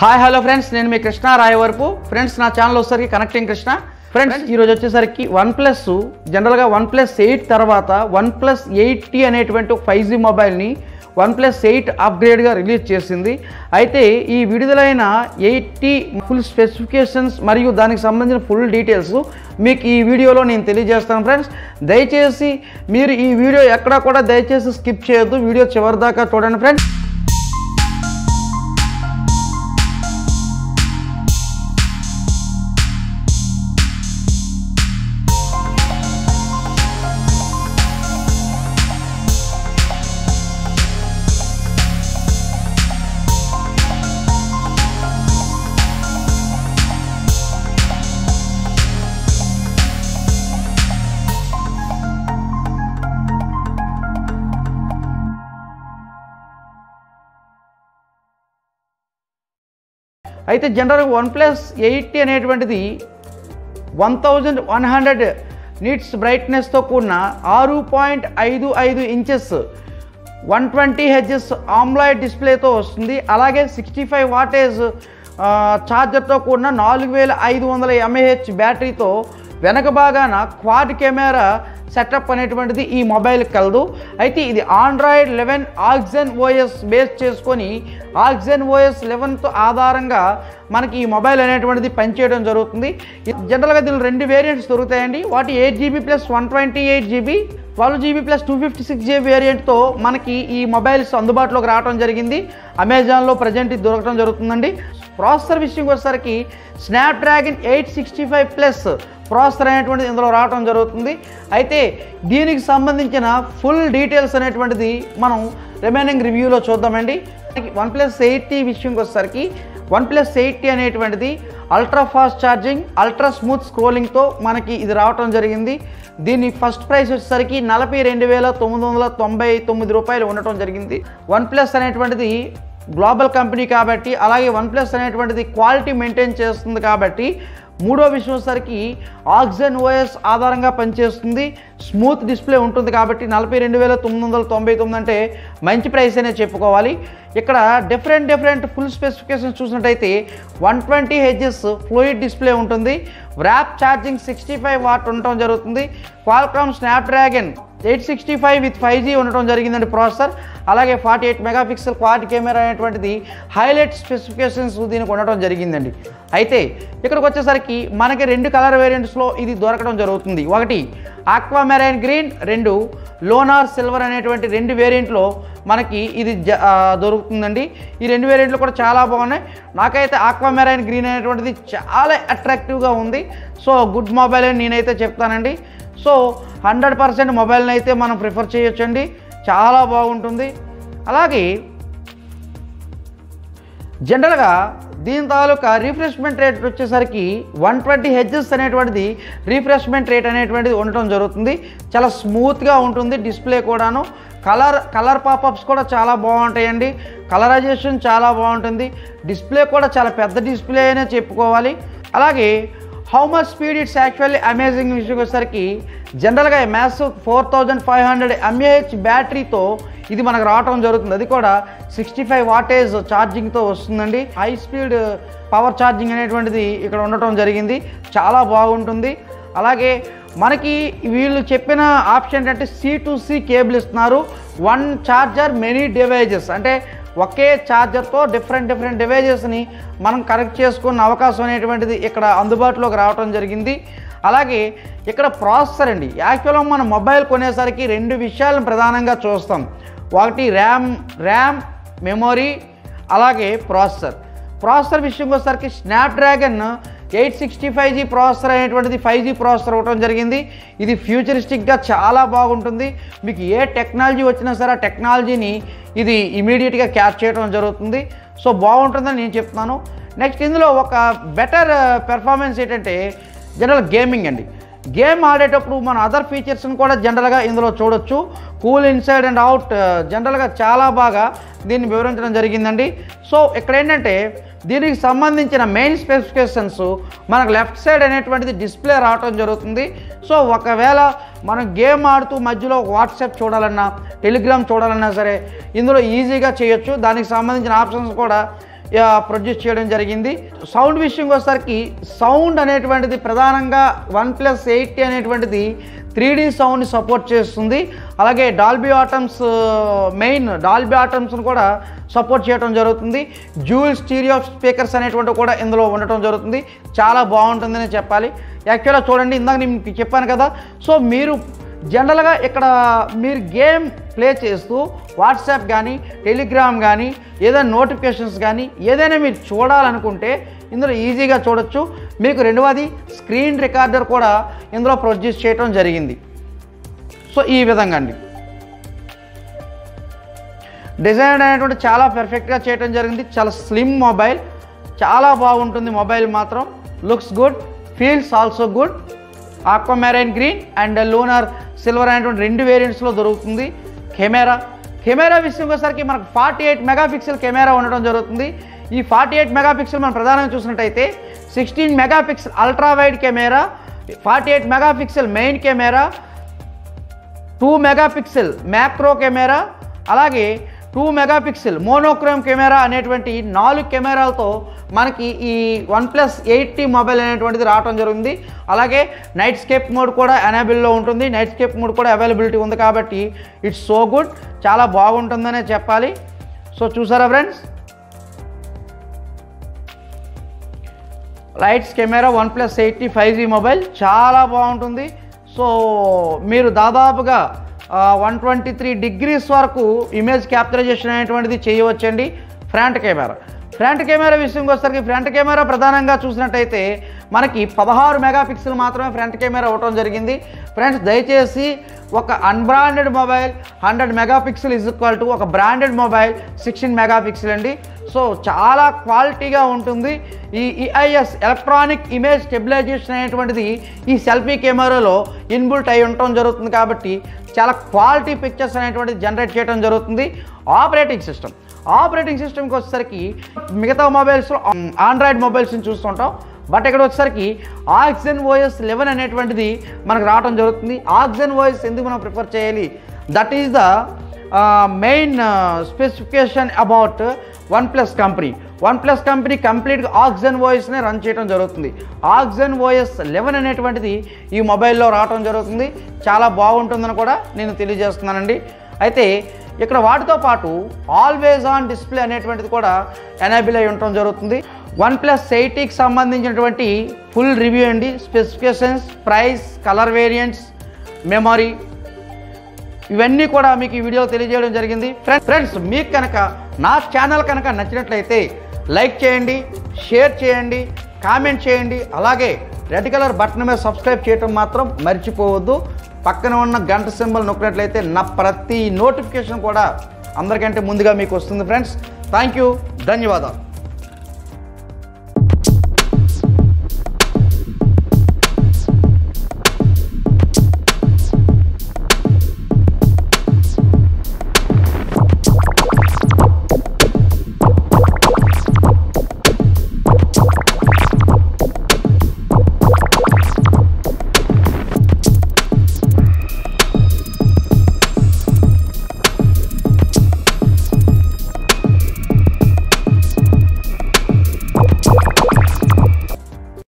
hi hello friends నేను మీ Krishna Rayavarapu friends నా ఛానల్ వచ్చేసరికి కనెక్టింగ్ కృష్ణ ఫ్రెండ్స్ ఈరోజు వచ్చేసరికి వన్ ప్లస్ జనరల్గా వన్ ప్లస్ ఎయిట్ తర్వాత వన్ ప్లస్ ఎయిట్ టీ అనేటువంటి ఫైవ్ జీ మొబైల్ని వన్ ప్లస్ ఎయిట్ అప్గ్రేడ్గా రిలీజ్ చేసింది అయితే ఈ విడుదలైన ఎయిట్ టీ ఫుల్ స్పెసిఫికేషన్స్ మరియు దానికి సంబంధించిన ఫుల్ డీటెయిల్స్ మీకు ఈ వీడియోలో నేను తెలియజేస్తాను ఫ్రెండ్స్ దయచేసి మీరు ఈ వీడియో ఎక్కడా కూడా దయచేసి స్కిప్ చేయొద్దు వీడియో చివరి దాకా చూడండి ఫ్రెండ్స్ అయితే జనరల్ వన్ ప్లస్ ఎయిటీ అనేటువంటిది one thousand one hundred nits బ్రైట్నెస్తో కూడిన ఆరు పాయింట్ ఐదు ఐదు inches one twenty HS AMOLED డిస్ప్లేతో వస్తుంది అలాగే సిక్స్టీ ఫైవ్ వాటేజ్ ఛార్జర్తో కూడిన నాలుగు వేల ఐదు వందల ఎంఏహెచ్ బ్యాటరీతో వెనక భాగాన క్వాడ్ కెమెరా సెటప్ అనేటువంటిది ఈ మొబైల్ కలదు అయితే ఇది Android eleven Oxygen OS base చేసుకొని ఆక్సిజన్ ఓఎస్ లెవెన్తో ఆధారంగా మనకి ఈ మొబైల్ అనేటువంటిది పనిచేయడం జరుగుతుంది జనరల్గా దీనిలో రెండు వేరియంట్స్ దొరుకుతాయండి వాటి eight GB plus one twenty eight GB twelve GB plus two fifty six GB వేరియంట్తో మనకి ఈ మొబైల్స్ అందుబాటులోకి రావడం జరిగింది అమెజాన్లో ప్రజెంట్ ఇది దొరకడం జరుగుతుందండి ప్రాసెసర్ విషయంకి వచ్చేసరికి Snapdragon eight sixty five plus processor అనేటువంటిది ఇందులో రావడం జరుగుతుంది అయితే దీనికి సంబంధించిన ఫుల్ డీటెయిల్స్ అనేటువంటిది మనం రిమైనింగ్ రివ్యూలో చూద్దామండి వన్ ప్లస్ ఎయిటీ విషయంకి వచ్చేసరికి వన్ ప్లస్ ఎయిటీ అనేటువంటిది ultra fast charging ultra smooth స్క్రోలింగ్తో మనకి ఇది రావటం జరిగింది దీని ఫస్ట్ ప్రైస్ వచ్చేసరికి నలభై రెండు వేల తొమ్మిది వందల తొంభై తొమ్మిది రూపాయలు ఉండటం జరిగింది వన్ ప్లస్ అనేటువంటిది గ్లోబల్ కంపెనీ కాబట్టి అలాగే వన్ ప్లస్ అనేటువంటిది క్వాలిటీ మెయింటైన్ చేస్తుంది కాబట్టి మూడో విషయం వచ్చేసరికి ఆక్సిజన్ ఓఎస్ ఆధారంగా పనిచేస్తుంది స్మూత్ డిస్ప్లే ఉంటుంది కాబట్టి నలభై రెండు వేల తొమ్మిది వందల తొంభై తొమ్మిది అంటే మంచి ప్రైస్ అనే చెప్పుకోవాలి ఇక్కడ డిఫరెంట్ డిఫరెంట్ ఫుల్ స్పెసిఫికేషన్స్ చూసినట్టయితే one twenty HS fluid display ఉంటుంది warp charging sixty five watt ఉండటం జరుగుతుంది Qualcomm Snapdragon eight sixty five with five G ఉండటం జరిగిందండి ప్రాసెసర్ అలాగే forty eight megapixel quad camera అనేటువంటిది హైలైట్ స్పెసిఫికేషన్స్ దీనికి ఉండటం జరిగిందండి అయితే ఇక్కడికి వచ్చేసరికి మనకి రెండు కలర్ వేరియంట్స్లో ఇది దొరకడం జరుగుతుంది ఒకటి ఆక్వా మెరైన్ గ్రీన్ రెండు లోనార్ సిల్వర్ అనేటువంటి రెండు వేరియంట్లో మనకి ఇది జ ఆ, దొరుకుతుందండి ఈ రెండు వేరియంట్లు కూడా చాలా బాగున్నాయి నాకైతే ఆక్వా మెరైన్ గ్రీన్ అనేటువంటిది చాలా అట్రాక్టివ్గా ఉంది సో గుడ్ మొబైల్ అని నేనైతే చెప్తానండి సో హండ్రెడ్ పర్సెంట్ మొబైల్ని అయితే మనం ప్రిఫర్ చేయొచ్చండి చాలా బాగుంటుంది అలాగే జనరల్గా దీని తాలూకా రిఫ్రెష్మెంట్ రేట్ వచ్చేసరికి వన్ ట్వంటీ హెచ్ఎస్ అనేటువంటిది రిఫ్రెష్మెంట్ రేట్ అనేటువంటిది ఉండటం జరుగుతుంది చాలా స్మూత్గా ఉంటుంది డిస్ప్లే కూడాను కలర్ కలర్ పాపప్స్ కూడా చాలా బాగుంటాయండి కలరైజేషన్ చాలా బాగుంటుంది డిస్ప్లే కూడా చాలా పెద్ద డిస్ప్లే అనే చెప్పుకోవాలి అలాగే how much speed it's actually amazing విషయం వచ్చేసరికి జనరల్గా మ్యాథ్స్ four thousand five hundred mAh బ్యాటరీతో ఇది మనకు రావటం జరుగుతుంది అది కూడా సిక్స్టీ ఫైవ్ వాటేజ్ ఛార్జింగ్తో వస్తుందండి హై స్పీడ్ పవర్ ఛార్జింగ్ అనేటువంటిది ఇక్కడ ఉండటం జరిగింది చాలా బాగుంటుంది అలాగే మనకి వీళ్ళు చెప్పిన ఆప్షన్ ఏంటంటే సి టు సి కేబుల్ ఇస్తున్నారు వన్ ఛార్జర్ మెనీ డివైజెస్ అంటే ఒకే ఛార్జర్తో డిఫరెంట్ డిఫరెంట్ డివైజెస్ని మనం కనెక్ట్ చేసుకున్న అవకాశం అనేటువంటిది ఇక్కడ అందుబాటులోకి రావడం జరిగింది అలాగే ఇక్కడ ప్రాసెసర్ అండి యాక్చువల్గా మనం మొబైల్ కొనేసరికి రెండు విషయాలను ప్రధానంగా చూస్తాం ఒకటి ర్యామ్ ర్యామ్ మెమొరీ అలాగే ప్రాసెసర్ ప్రాసెసర్ విషయంకి వచ్చేసరికి Snapdragon eight sixty five G processor అనేటువంటిది ఫైవ్ జీ ప్రాసెసర్ ఇవ్వడం జరిగింది ఇది ఫ్యూచరిస్టిక్గా చాలా బాగుంటుంది మీకు ఏ టెక్నాలజీ వచ్చినా సరే ఆ టెక్నాలజీని ఇది ఇమీడియట్గా క్యాచ్ చేయడం జరుగుతుంది సో బాగుంటుందని నేను చెప్తున్నాను నెక్స్ట్ ఇందులో ఒక బెటర్ పెర్ఫార్మెన్స్ ఏంటంటే జనరల్ గేమింగ్ అండి గేమ్ ఆడేటప్పుడు మన అదర్ ఫీచర్స్ని కూడా జనరల్గా ఇందులో చూడొచ్చు కూల్ ఇన్సైడ్ అండ్ అవుట్ జనరల్గా చాలా బాగా దీన్ని వివరించడం జరిగిందండి సో ఇక్కడ ఏంటంటే దీనికి సంబంధించిన మెయిన్ స్పెసిఫికేషన్స్ మనకు లెఫ్ట్ సైడ్ అనేటువంటిది డిస్ప్లే రావటం జరుగుతుంది సో ఒకవేళ మనం గేమ్ ఆడుతూ మధ్యలో వాట్సాప్ చూడాలన్నా టెలిగ్రామ్ చూడాలన్నా సరే ఇందులో ఈజీగా చేయొచ్చు దానికి సంబంధించిన ఆప్షన్స్ కూడా ప్రొడ్యూస్ చేయడం జరిగింది సౌండ్ విషయంకి వచ్చేసరికి సౌండ్ అనేటువంటిది ప్రధానంగా వన్ ప్లస్ ఎయిటీ అనేటువంటిది త్రీ డీ సౌండ్ని సపోర్ట్ చేస్తుంది అలాగే డాల్బీ ఆటమ్స్ మెయిన్ డాల్బీ ఆటమ్స్ను కూడా సపోర్ట్ చేయడం జరుగుతుంది జ్యూల్ స్టీరియో స్పీకర్స్ అనేటువంటివి కూడా ఇందులో ఉండటం జరుగుతుంది చాలా బాగుంటుందని చెప్పాలి యాక్చువల్గా చూడండి ఇందాక నేను మీకు చెప్పాను కదా సో మీరు జనరల్గా ఇక్కడ మీరు గేమ్ ప్లే చేస్తూ వాట్సాప్ కానీ టెలిగ్రామ్ కానీ ఏదైనా నోటిఫికేషన్స్ కానీ ఏదైనా మీరు చూడాలనుకుంటే ఇందులో ఈజీగా చూడొచ్చు మీకు రెండవది స్క్రీన్ రికార్డర్ కూడా ఇందులో ప్రొడ్యూస్ చేయడం జరిగింది సో ఈ విధంగా అండి డిజైన్ అనేటువంటి చాలా పర్ఫెక్ట్గా చేయడం జరిగింది చాలా స్లిమ్ మొబైల్ చాలా బాగుంటుంది మొబైల్ మాత్రం looks good feels also good aquamarine green and lunar silver అనేటువంటి రెండు వేరియంట్స్లో దొరుకుతుంది కెమెరా కెమెరా విషయంకి వచ్చేసరికి మనకు ఫార్టీ ఎయిట్ మెగాపిక్సెల్ కెమెరా ఉండడం జరుగుతుంది ఈ ఫార్టీ ఎయిట్ మెగాపిక్సెల్ మనం ప్రధానంగా చూసినట్టయితే sixteen megapixel ultra wide camera forty eight megapixel main camera two megapixel macro camera అలాగే టూ మెగాపిక్సెల్ మోనోక్రోమ్ కెమెరా అనేటువంటి నాలుగు కెమెరాలతో మనకి ఈ వన్ ప్లస్ ఎయిటీ మొబైల్ అనేటువంటిది రావడం జరిగింది అలాగే నైట్ స్కేప్ మోడ్ కూడా ఎనేబుల్లో ఉంటుంది నైట్ స్కేప్ మోడ్ కూడా అవైలబిలిటీ ఉంది కాబట్టి ఇట్స్ సో గుడ్ చాలా బాగుంటుందనే చెప్పాలి సో చూసారా friends lights camera one plus eighty five G mobile చాలా బాగుంటుంది సో మీరు దాదాపుగా వన్ ట్వంటీ త్రీ డిగ్రీస్ వరకు ఇమేజ్ క్యాప్చరైజేషన్ అనేటువంటిది చేయవచ్చండి ఫ్రంట్ కెమెరా ఫ్రంట్ కెమెరా విషయంకి వచ్చేసరికి ఫ్రంట్ కెమెరా ప్రధానంగా చూసినట్టయితే మనకి పదహారు మెగాపిక్సెల్ మాత్రమే ఫ్రంట్ కెమెరా ఇవ్వటం జరిగింది ఫ్రెండ్స్ దయచేసి ఒక unbranded mobile hundred megapixel is equal to ఒక బ్రాండెడ్ మొబైల్ సిక్స్టీన్ మెగాపిక్సెల్ అండి సో చాలా క్వాలిటీగా ఉంటుంది ఈ ఈఐఎస్ ఎలక్ట్రానిక్ ఇమేజ్ స్టెబిలైజేషన్ అనేటువంటిది ఈ సెల్ఫీ కెమెరాలో ఇన్బుల్ట్ అయి ఉండటం జరుగుతుంది కాబట్టి చాలా క్వాలిటీ పిక్చర్స్ అనేటువంటిది జనరేట్ చేయడం జరుగుతుంది ఆపరేటింగ్ సిస్టమ్ ఆపరేటింగ్ సిస్టమ్కి వచ్చేసరికి మిగతా మొబైల్స్లో ఆండ్రాయిడ్ మొబైల్స్ని చూస్తుంటాం బట్ ఇక్కడ వచ్చేసరికి ఆక్సిజన్ ఓఎస్ లెవెన్ అనేటువంటిది మనకు రావడం జరుగుతుంది ఆక్సిజన్ ఓఎస్ ఎందుకు మనం ప్రిఫర్ చేయాలి that is the main specification about one plus company one plus company కంప్లీట్గా ఆక్సిజన్ వాయిస్నే రన్ చేయడం జరుగుతుంది ఆక్సిజన్ వాయిస్ లెవెన్ అనేటువంటిది ఈ మొబైల్లో రావడం జరుగుతుంది చాలా బాగుంటుందని కూడా నేను తెలియజేస్తున్నానండి అయితే ఇక్కడ వాటితో పాటు ఆల్వేజ్ ఆన్ డిస్ప్లే అనేటువంటిది కూడా ఎనేబుల్ అయి ఉండటం జరుగుతుంది వన్ ప్లస్ ఎయిటీకి సంబంధించినటువంటి ఫుల్ రివ్యూ అండి specifications price colour variants memory ఇవన్నీ కూడా మీకు ఈ వీడియోలో తెలియజేయడం జరిగింది ఫ్రెండ్స్ ఫ్రెండ్స్ మీకు కనుక నా ఛానల్ కనుక నచ్చినట్లయితే లైక్ చేయండి షేర్ చేయండి కామెంట్ చేయండి అలాగే రెడ్ కలర్ బటన్ మీద సబ్స్క్రైబ్ చేయడం మాత్రం మర్చిపోవద్దు పక్కన ఉన్న గంట సింబల్ నొక్కినట్లయితే నా ప్రతి నోటిఫికేషన్ కూడా అందరికంటే ముందుగా మీకు వస్తుంది ఫ్రెండ్స్ థ్యాంక్ యూ ధన్యవాదాలు